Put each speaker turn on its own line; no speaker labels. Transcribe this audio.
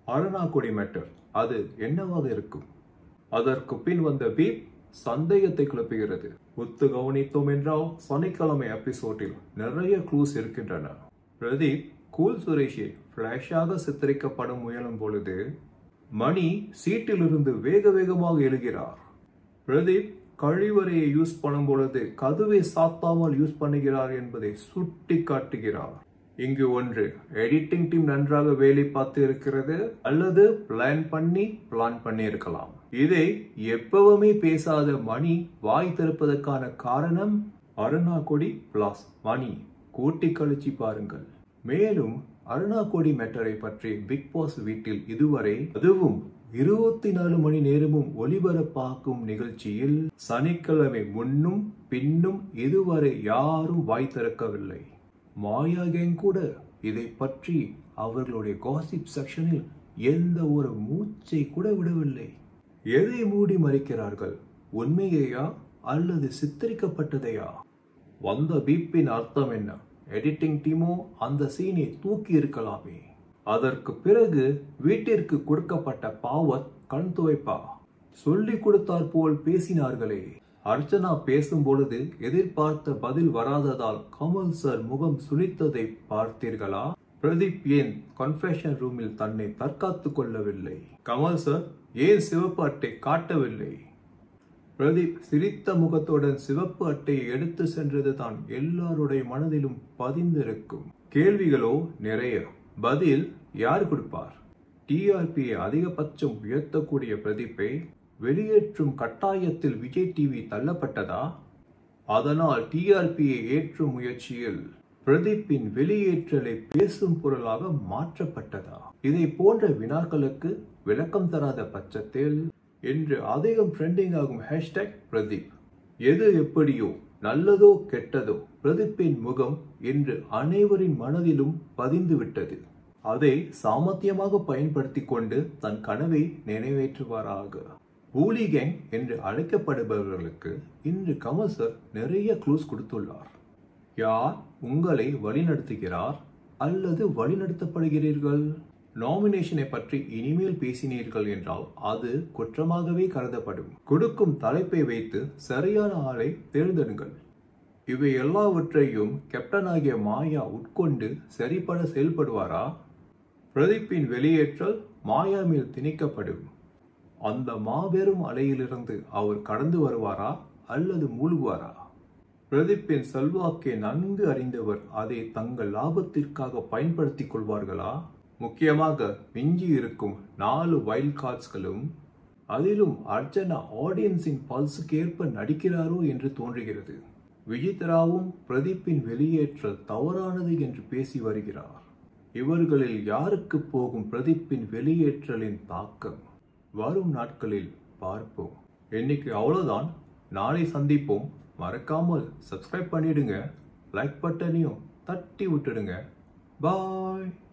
அருணாக்குடி matter அது என்னவாக இருக்கும் அதற்கு பின் வந்த பீப் சந்தேகத்தை கிளப்புகிறது ஒத்து கவனித்தோம் என்றால் சனிக்கிழமை எபிசோடில் நிறைய க்ளூஸ் இருக்கின்றன பிரதீப் கூல் சுரேஷை ஃபிளாஷாக சித்தரிக்கப்படும் முயலும் பொழுது மணி சீட்டிலிருந்து வேக வேகமாக எழுகிறார் பிரதீப் கழிவறையை யூஸ் பண்ணும் பொழுது கதவை சாத்தாமல் யூஸ் பண்ணுகிறார் என்பதை சுட்டி காட்டுகிறார் இங்கு ஒன்று எடிட்டிங் டீம் நன்றாக வேலை பார்த்து இருக்கிறது அல்லது பிளான் பண்ணி பிளான் பண்ணி இருக்கலாம் இதை எப்பவுமே பேசாத மணி வாய் திறப்பதற்கான காரணம் அருணா கொடி பிளாஸ் மணி கூட்டி கழிச்சு பாருங்கள் மேலும் அருணா கொடி மேட்டரை பற்றி பிக் பாஸ் வீட்டில் இதுவரை அதுவும் இருபத்தி நாலு மணி நேரமும் ஒளிபரப்பாக்கும் நிகழ்ச்சியில் சனிக்கிழமை முன்னும் பின்னும் இதுவரை யாரும் வாய் திறக்கவில்லை மாயா கேங் கூட இதை பற்றி அவர்களுடைய காசிப் செக்ஷனில் எந்த ஒரு மூச்சை கூட விடவில்லை எதை மூடி மறைக்கிறார்கள் உண்மையையா அல்லது சித்தரிக்கப்பட்டதையா வந்த பீப்பின் அர்த்தம் என்ன எடிட்டிங் டீமோ அந்த சீனை தூக்கி இருக்கலாமே அதற்கு பிறகு வீட்டிற்கு கொடுக்கப்பட்ட பாவர் கண் துவைப்பா சொல்லி கொடுத்தார் போல் பேசினார்களே அர்ச்சனா பேசும் பொழுது எதிர்பார்த்த பதில் வராததால் கமல் சார் முகம் சுளித்ததை பார்த்தீர்களா பிரதீப் ஏன் கன்ஃபெஷன் ரூமில் தன்னை தற்காத்துக் கொள்ளவில்லை கமல் சார் ஏன் சிவப்பு அட்டை காட்டவில்லை பிரதீப் சிரித்த முகத்துடன் சிவப்பு அட்டையை எடுத்து சென்றது தான் எல்லாருடைய மனதிலும் பதிந்திருக்கும் கேள்விகளோ நிறைய பதில் யார் கொடுப்பார் டிஆர்பியை அதிகபட்சம் உயர்த்தக்கூடிய பிரதீப்பை வெளியேற்றும் கட்டாயத்தில் விஜய் டிவி தள்ளப்பட்டதா அதனால் டிஆர்பியை ஏற்றும் முயற்சியில் பிரதீப்பின் வெளியேற்றலை பேசும் பொருளாக மாற்றப்பட்டதா இதை போன்ற வினாக்களுக்கு விளக்கம் தராத பட்சத்தில் இன்று அதிகம் ட்ரெண்டிங் ஆகும் ஹேஷ்டேக் பிரதீப் எது எப்படியோ நல்லதோ கெட்டதோ பிரதீப்பின் முகம் இன்று அனைவரின் மனதிலும் பதிந்து விட்டது அதை சாமர்த்தியமாக பயன்படுத்தி கொண்டு தன் கனவை நிறைவேற்றுவாராக பூலி கேங் என்று அழைக்கப்படுபவர்களுக்கு இன்று கமல் சார் நிறைய க்ளூஸ் கொடுத்துள்ளார் யார் உங்களை வழிநடத்துகிறார் அல்லது வழிநடத்தப்படுகிறீர்கள் நாமினேஷனை பற்றி இனிமேல் பேசினீர்கள் என்றால் அது குற்றமாகவே கருதப்படும் கொடுக்கும் தலைப்பை வைத்து சரியான ஆளை தேர்ந்தெடுங்கள் இவை எல்லாவற்றையும் கேப்டன் ஆகிய மாயா உட்கொண்டு சரிபட செயல்படுவாரா பிரதீப்பின் வெளியேற்றல் மாயா மேல் திணிக்கப்படும் அந்த மாபெரும் அலையிலிருந்து அவர் கடந்து வருவாரா அல்லது மூழ்குவாரா பிரதீப்பின் செல்வாக்கை நன்கு அறிந்தவர் அதை தங்கள் லாபத்திற்காக பயன்படுத்திக் கொள்வார்களா முக்கியமாக மிஞ்சி இருக்கும் நாலு வைல்ட் கார்ட்ஸ்களும் அதிலும் அர்ச்சனா ஆடியன்ஸின் பல்ஸுக்கு ஏற்ப நடிக்கிறாரோ என்று தோன்றுகிறது விஜித்ராவும் பிரதீப்பின் வெளியேற்றல் தவறானது என்று பேசி வருகிறார் இவர்களில் யாருக்கு போகும் பிரதீப்பின் வெளியேற்றலின் தாக்கம் வரும் நாட்களில் பார்ப்போம் இன்னைக்கு அவ்வளவுதான் நாளை சந்திப்போம் மறக்காமல் சப்ஸ்கிரைப் பண்ணிடுங்க லைக் பட்டனையும் தட்டி விட்டுடுங்க பாய்